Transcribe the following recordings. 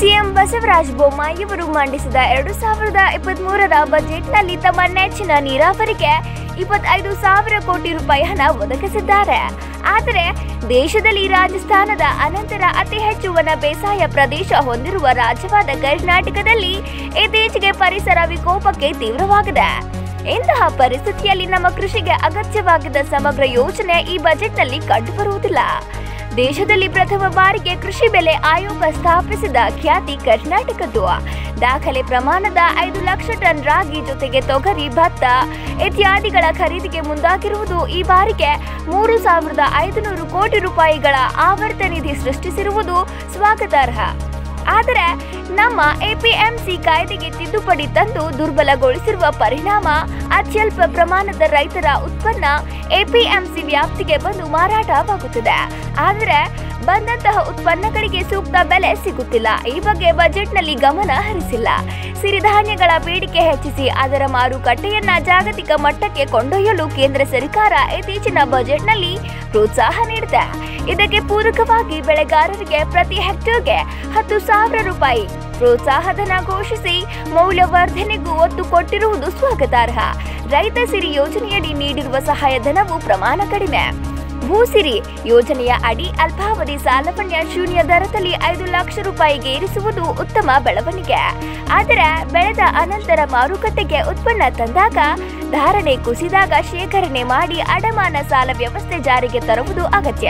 CM Basavaraj Bommai ಅವರು ಮಂಡಿಸಿದ ಎರಡು ಸಾವಿರದ ಇಪ್ಪತ್ಮೂರರ ಬಜೆಟ್ನಲ್ಲಿ ತಮ್ಮ ನೆಚ್ಚಿನ ನೀರಾವರಿಗೆ ಇಪ್ಪತ್ತೈದು ಸಾವಿರ ಕೋಟಿ ರೂಪಾಯಿ ಹಣ ಒದಗಿಸಿದ್ದಾರೆ ಆದರೆ ದೇಶದಲ್ಲಿ ರಾಜಸ್ಥಾನದ ಅನಂತರ ಅತಿ ಹೆಚ್ಚು ವನ ಬೇಸಾಯ ಪ್ರದೇಶ ಹೊಂದಿರುವ ರಾಜ್ಯವಾದ ಕರ್ನಾಟಕದಲ್ಲಿ ಇತ್ತೀಚೆಗೆ ಪರಿಸರ ವಿಕೋಪಕ್ಕೆ ತೀವ್ರವಾಗಿದೆ ಇಂತಹ ಪರಿಸ್ಥಿತಿಯಲ್ಲಿ ನಮ್ಮ ಕೃಷಿಗೆ ಅಗತ್ಯವಾಗಿದ್ದ ಸಮಗ್ರ ಯೋಜನೆ ಈ ಬಜೆಟ್ನಲ್ಲಿ ಕಂಡುಬರುವುದಿಲ್ಲ ದೇಶದಲ್ಲಿ ಪ್ರಥಮ ಬಾರಿಗೆ ಕೃಷಿ ಬೆಲೆ ಆಯೋಗ ಸ್ಥಾಪಿಸಿದ ಖ್ಯಾತಿ ಕರ್ನಾಟಕದ್ದು ದಾಖಲೆ ಪ್ರಮಾಣದ ಐದು ಲಕ್ಷ ಟನ್ ರಾಗಿ ಜೊತೆಗೆ ತೊಗರಿ ಭತ್ತ ಇತ್ಯಾದಿಗಳ ಖರೀದಿಗೆ ಮುಂದಾಗಿರುವುದು ಈ ಬಾರಿಗೆ ಮೂರು ಸಾವಿರದ ಐದುನೂರು ಕೋಟಿ ರೂಪಾಯಿಗಳ ಆವರ್ತ ನಿಧಿ ಸೃಷ್ಟಿಸಿರುವುದು ಸ್ವಾಗತಾರ್ಹ ಆದರೆ ನಮ್ಮ ಎಪಿಎಂಸಿ ಕಾಯ್ದೆಗೆ ತಿದ್ದುಪಡಿ ತಂದು ದುರ್ಬಲಗೊಳಿಸಿರುವ ಪರಿಣಾಮ ಅತ್ಯಲ್ಪ ಪ್ರಮಾಣದ ರೈತರ ಉತ್ಪನ್ನ ಎಪಿಎಂಸಿ ವ್ಯಾಪ್ತಿಗೆ ಬಂದು ಮಾರಾಟವಾಗುತ್ತಿದೆ ಆದರೆ ಬಂದಂತಹ ಉತ್ಪನ್ನಗಳಿಗೆ ಸೂಕ್ತ ಬೆಲೆ ಸಿಗುತ್ತಿಲ್ಲ ಈ ಬಗ್ಗೆ ಬಜೆಟ್ನಲ್ಲಿ ಗಮನ ಹರಿಸಿಲ್ಲ ಸಿರಿಧಾನ್ಯಗಳ ಬೇಡಿಕೆ ಹೆಚ್ಚಿಸಿ ಅದರ ಮಾರುಕಟ್ಟೆಯನ್ನ ಜಾಗತಿಕ ಮಟ್ಟಕ್ಕೆ ಕೊಂಡೊಯ್ಯಲು ಕೇಂದ್ರ ಸರ್ಕಾರ ಇತ್ತೀಚಿನ ಬಜೆಟ್ನಲ್ಲಿ ಪ್ರೋತ್ಸಾಹ ನೀಡಿದೆ ಇದಕ್ಕೆ ಪೂರಕವಾಗಿ ಬೆಳೆಗಾರರಿಗೆ ಪ್ರತಿ ಹೆಕ್ಟೇರ್ಗೆ ಹತ್ತು ಸಾವಿರ ರೂಪಾಯಿ ಪ್ರೋತ್ಸಾಹಧನ ಘೋಷಿಸಿ ಮೌಲ್ಯವರ್ಧನೆಗೂ ಒತ್ತು ಕೊಟ್ಟಿರುವುದು ಸ್ವಾಗತಾರ್ಹ ರೈತ ಸಿರಿ ಯೋಜನೆಯಡಿ ನೀಡಿರುವ ಸಹಾಯಧನವು ಪ್ರಮಾಣ ಕಡಿಮೆ ಭೂಸಿರಿ ಯೋಜನೆಯ ಅಡಿ ಅಲ್ಪಾವಧಿ ಸಾಲವನ್ನ ಶೂನ್ಯ ದರದಲ್ಲಿ ಐದು ಲಕ್ಷ ರೂಪಾಯಿಗೆ ಏರಿಸುವುದು ಉತ್ತಮ ಬೆಳವಣಿಗೆ ಆದರೆ ಬೆಳೆದ ಅನಂತರ ಮಾರುಕಟ್ಟೆಗೆ ಉತ್ಪನ್ನ ತಂದಾಗ ಧಾರಣೆ ಕುಸಿದಾಗ ಶೇಖರಣೆ ಮಾಡಿ ಅಡಮಾನ ಸಾಲ ವ್ಯವಸ್ಥೆ ಜಾರಿಗೆ ತರುವುದು ಅಗತ್ಯ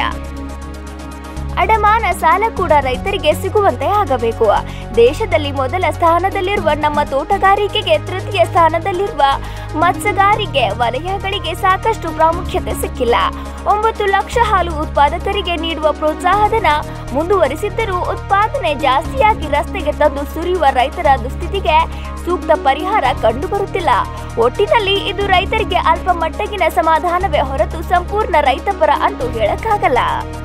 ಅಡಮಾನ ಸಾಲ ಕೂಡ ರೈತರಿಗೆ ಸಿಗುವಂತೆ ಆಗಬೇಕು ದೇಶದಲ್ಲಿ ಮೊದಲ ಸ್ಥಾನದಲ್ಲಿರುವ ನಮ್ಮ ತೋಟಗಾರಿಕೆಗೆ ತೃತೀಯ ಸ್ಥಾನದಲ್ಲಿರುವ ಮತ್ಸ್ಯಗಾರಿಕೆ ವಲಯಗಳಿಗೆ ಸಾಕಷ್ಟು ಪ್ರಾಮುಖ್ಯತೆ ಸಿಕ್ಕಿಲ್ಲ ಒಂಬತ್ತು ಲಕ್ಷ ಹಾಲು ಉತ್ಪಾದಕರಿಗೆ ನೀಡುವ ಪ್ರೋತ್ಸಾಹಧನ ಮುಂದುವರಿಸಿದ್ದರೂ ಉತ್ಪಾದನೆ ಜಾಸ್ತಿಯಾಗಿ ರಸ್ತೆಗೆ ತಂದು ಸುರಿಯುವ ರೈತರ ದುಸ್ಥಿತಿಗೆ ಸೂಕ್ತ ಪರಿಹಾರ ಕಂಡುಬರುತ್ತಿಲ್ಲ ಒಟ್ಟಿನಲ್ಲಿ ಇದು ರೈತರಿಗೆ ಅಲ್ಪ ಮಟ್ಟಗಿನ ಸಮಾಧಾನವೇ ಹೊರತು ಸಂಪೂರ್ಣ ರೈತಪರ ಅಂತೂ ಹೇಳಕ್ಕಾಗಲ್ಲ